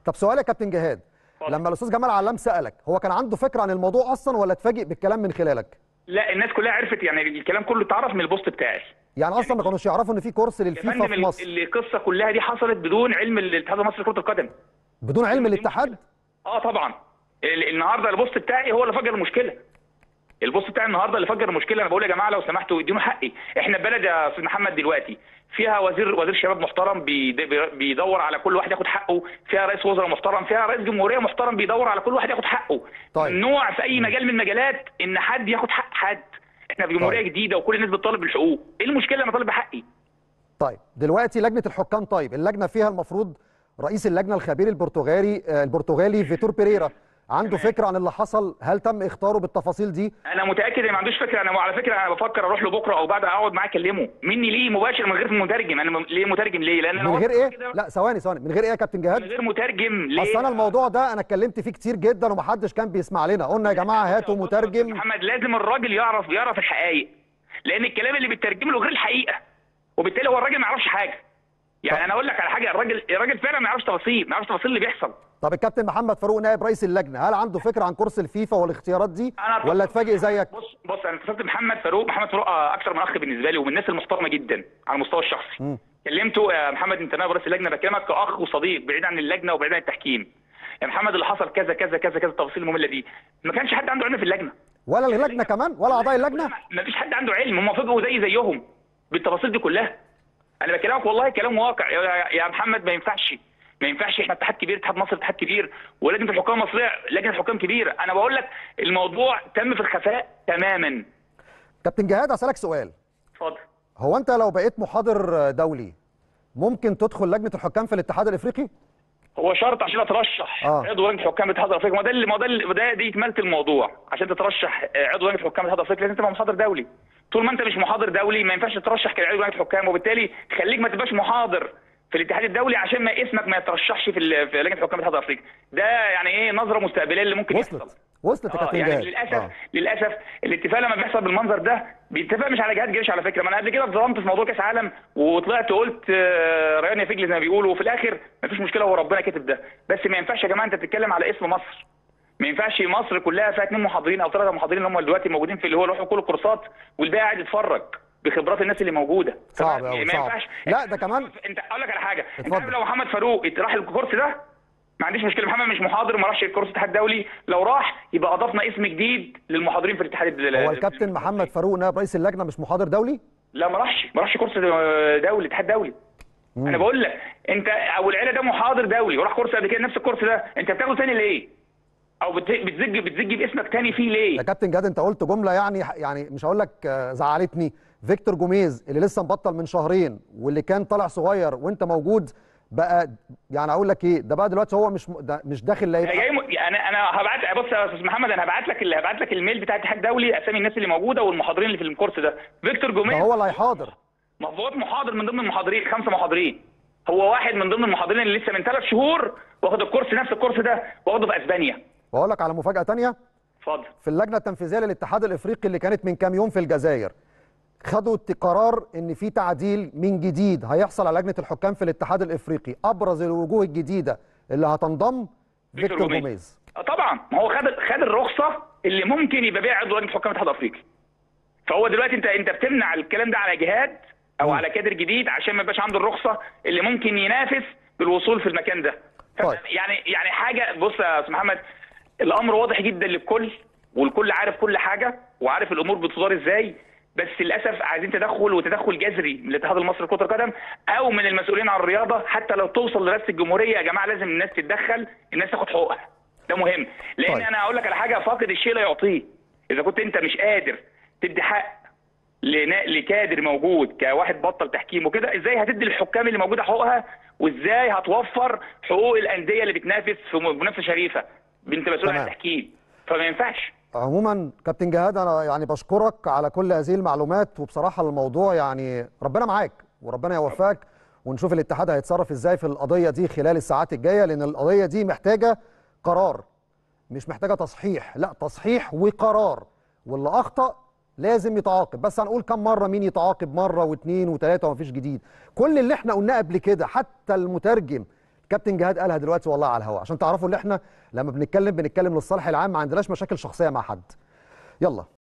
طب سؤال يا كابتن جهاد اتفضل. لما الاستاذ جمال علام سالك هو كان عنده فكره عن الموضوع اصلا ولا اتفاجئ بالكلام من خلالك لا الناس كلها عرفت يعني الكلام كله اتعرف من البوست بتاعي يعني اصلا ما كانوش يعرفوا ان في كورس يا للفيفا فندم في ال- مصر القصه كلها دي حصلت بدون علم الاتحاد المصري لكره القدم بدون علم الاتحاد اه طبعا ال- النهارده البوست بتاعي هو اللي فجر المشكله البوست بتاعي النهارده اللي فجر المشكله انا بقول يا جماعه لو سمحتوا اديني حقي احنا بلد يا استاذ محمد دلوقتي فيها وزير وزير شباب محترم بيد- بيدور على كل واحد ياخد حقه فيها رئيس وزراء محترم فيها رئيس جمهوريه محترم بيدور على كل واحد ياخد حقه طيب. ممنوع في اي مجال من المجالات ان حد ياخد حق حد احنا في جمهوريه طيب. جديده وكل الناس بتطالب بالحقوق ايه المشكله انا طالب بحقي طيب دلوقتي لجنه الحكام طيب اللجنه فيها المفروض رئيس اللجنه الخبير البرتغالي آه، البرتغالي فيتور بيريرا عنده فكره عن اللي حصل هل تم اختاره بالتفاصيل دي انا متاكد ان ما عندوش فكره انا على فكره انا بفكر اروح له بكره او بعد اقعد معاه اكلمه مني ليه مباشر من غير مترجم انا م- ليه مترجم ليه لان انا من غير واثق ايه كده لا ثواني ثواني من غير ايه يا كابتن من جهاد غير مترجم ليه اصل انا الموضوع ده انا اتكلمت فيه كتير جدا ومحدش كان بيسمع لنا قلنا يا جماعه هاتوا بص- بص- مترجم محمد لازم الراجل يعرف يعرف الحقائق لان الكلام اللي بيترجم له غير الحقيقه وبالتالي هو الراجل ما يعرفش حاجه يعني طب. انا اقول لك على حاجه الراجل الراجل فعلا ما يعرفش تفاصيل ما يعرفش تفاصيل اللي بيحصل طب الكابتن محمد فاروق نائب رئيس اللجنه هل عنده فكره عن كورس الفيفا والاختيارات دي أنا ولا اتصلت- اتفاجئ زيك بص بص انا اتصلت بمحمد فاروق محمد فاروق آه، اكثر من اخ بالنسبه لي ومن الناس المحترمه جدا على المستوى الشخصي مم. كلمته يا محمد انت نائب رئيس اللجنه بكلمك كاخ وصديق بعيد عن اللجنه وبعيد عن التحكيم يا محمد اللي حصل كذا كذا كذا كذا التفاصيل الممله دي ما كانش حد عنده علم في اللجنه ولا اللجنه كمان ولا اعضاء اللجنه ما فيش حد عنده علم هم فوجئوا زي زيهم بالتفاصيل دي كلها انا بكلمك والله كلام واقع يا, يا محمد ما ينفعش ما ينفعش احنا اتحاد كبير اتحاد مصر اتحاد كبير ولجنه الحكام المصريه لجنه حكام كبيره انا بقول لك الموضوع تم في الخفاء تماما كابتن جهاد اسالك سؤال اتفضل هو انت لو بقيت محاضر دولي ممكن تدخل لجنه الحكام في الاتحاد الافريقي هو شرط عشان اترشح آه. عضو لجنه حكام الاتحاد الافريقي ما ده اللي- ما ده اللي- ده دي كماله الموضوع عشان تترشح آه، عضو لجنه حكام الاتحاد الافريقي لازم تبقى محاضر دولي طول ما انت مش محاضر دولي ما ينفعش تترشح كعضو لجنه حكام وبالتالي خليك ما تبقاش محاضر في الاتحاد الدولي عشان ما اسمك ما يترشحش في ال- في لجنه حكام الاتحاد الافريقي ده يعني ايه نظره مستقبليه اللي ممكن يحصل وصلت وصلت يا اه كابتن يعني جهاد للاسف آه. للاسف الاتفاق لما بيحصل بالمنظر ده بيتفق مش على جهاد جيش على فكره ما انا قبل كده اتظلمت في موضوع كاس عالم وطلعت قلت آه، ريان يا فجل زي ما بيقولوا وفي الاخر مفيش مشكله هو ربنا كاتب ده بس ما ينفعش يا جماعه انت بتتكلم على اسم مصر ما ينفعش مصر كلها فيها اثنين محاضرين او ثلاثه محاضرين اللي هم دلوقتي موجودين في اللي هو يروحوا كل الكورسات والباقي قاعد يتفرج بخبرات الناس اللي موجوده صعب فما- أوي، ما صعب. ينفعش لا، ده كمان- انت اقول لك على حاجه انت اتفضل. عارف لو محمد فاروق راح الكورس ده ما عنديش مشكله محمد مش محاضر ما راحش الكورس الاتحاد الدولي لو راح يبقى اضفنا اسم جديد للمحاضرين في الاتحاد ال- هو الكابتن محمد فاروق نائب رئيس اللجنه مش محاضر دولي لا ما راحش ما راحش كورس دولي اتحاد دولي انا بقول لك انت او العيله ده محاضر دولي وراح كورس قبل كده نفس الكورس ده انت بتاخده تاني ليه او بت- بتزج بتزج باسمك تاني فيه ليه يا كابتن جهاد انت قلت جمله يعني يعني مش هقول لك آه، زعلتني فيكتور جوميز اللي لسه مبطل من شهرين واللي كان طالع صغير وانت موجود بقى يعني اقول لك ايه ده بقى دلوقتي هو مش م- ده مش داخل لا انا يبقى جاي م... انا انا هبعت بص يا استاذ محمد انا هبعت لك اللي هبعت لك الميل بتاع الاتحاد الدولي اسامي الناس اللي موجوده والمحاضرين اللي في الكورس ده فيكتور ده جوميز هو اللي هيحاضر مفروض محاضر من ضمن المحاضرين خمسه محاضرين هو واحد من ضمن المحاضرين اللي لسه من ثلاث شهور واخد الكورس نفس الكورس ده واخده في اسبانيا واقول لك على مفاجاه تانية اتفضل في اللجنه التنفيذيه للاتحاد الافريقي اللي كانت من كام يوم في الجزائر خدوا قرار ان في تعديل من جديد هيحصل على لجنه الحكام في الاتحاد الافريقي ابرز الوجوه الجديده اللي هتنضم فيكتور فيكتور جوميز. جوميز آه طبعا ما هو خد خد الرخصه اللي ممكن يبقى بيها عضو لجنه حكام الاتحاد الافريقي فهو دلوقتي انت انت بتمنع الكلام ده على جهاد او مم. على كادر جديد عشان ما يبقاش عنده الرخصه اللي ممكن ينافس بالوصول في المكان ده ف- طيب. يعني يعني حاجه بص يا استاذ محمد الامر واضح جدا للكل والكل عارف كل حاجه وعارف الامور بتدار ازاي بس للاسف عايزين تدخل وتدخل جذري من الاتحاد المصري لكره القدم او من المسؤولين عن الرياضه حتى لو توصل لرئاسه الجمهوريه يا جماعه لازم الناس تتدخل الناس تاخد حقوقها ده مهم لان طيب. انا اقول لك على حاجه فاقد الشيء لا يعطيه اذا كنت انت مش قادر تدي حق لنا- لكادر موجود كواحد بطل تحكيم وكده ازاي هتدي الحكام اللي موجوده حقوقها وازاي هتوفر حقوق الانديه اللي بتنافس في منافسه شريفه انت مسؤول عن تمام. التحكيم فما ينفعش عموما كابتن جهاد انا يعني بشكرك على كل هذه المعلومات وبصراحه الموضوع يعني ربنا معاك وربنا يوفقك ونشوف الاتحاد هيتصرف ازاي في القضيه دي خلال الساعات الجايه لان القضيه دي محتاجه قرار مش محتاجه تصحيح لا تصحيح وقرار واللي اخطا لازم يتعاقب بس هنقول كم مره مين يتعاقب مره واثنين وثلاثه ومفيش جديد كل اللي احنا قلناه قبل كده حتى المترجم كابتن جهاد قالها دلوقتي والله على الهواء عشان تعرفوا ان احنا لما بنتكلم بنتكلم للصالح العام ما عندناش مشاكل شخصيه مع حد يلا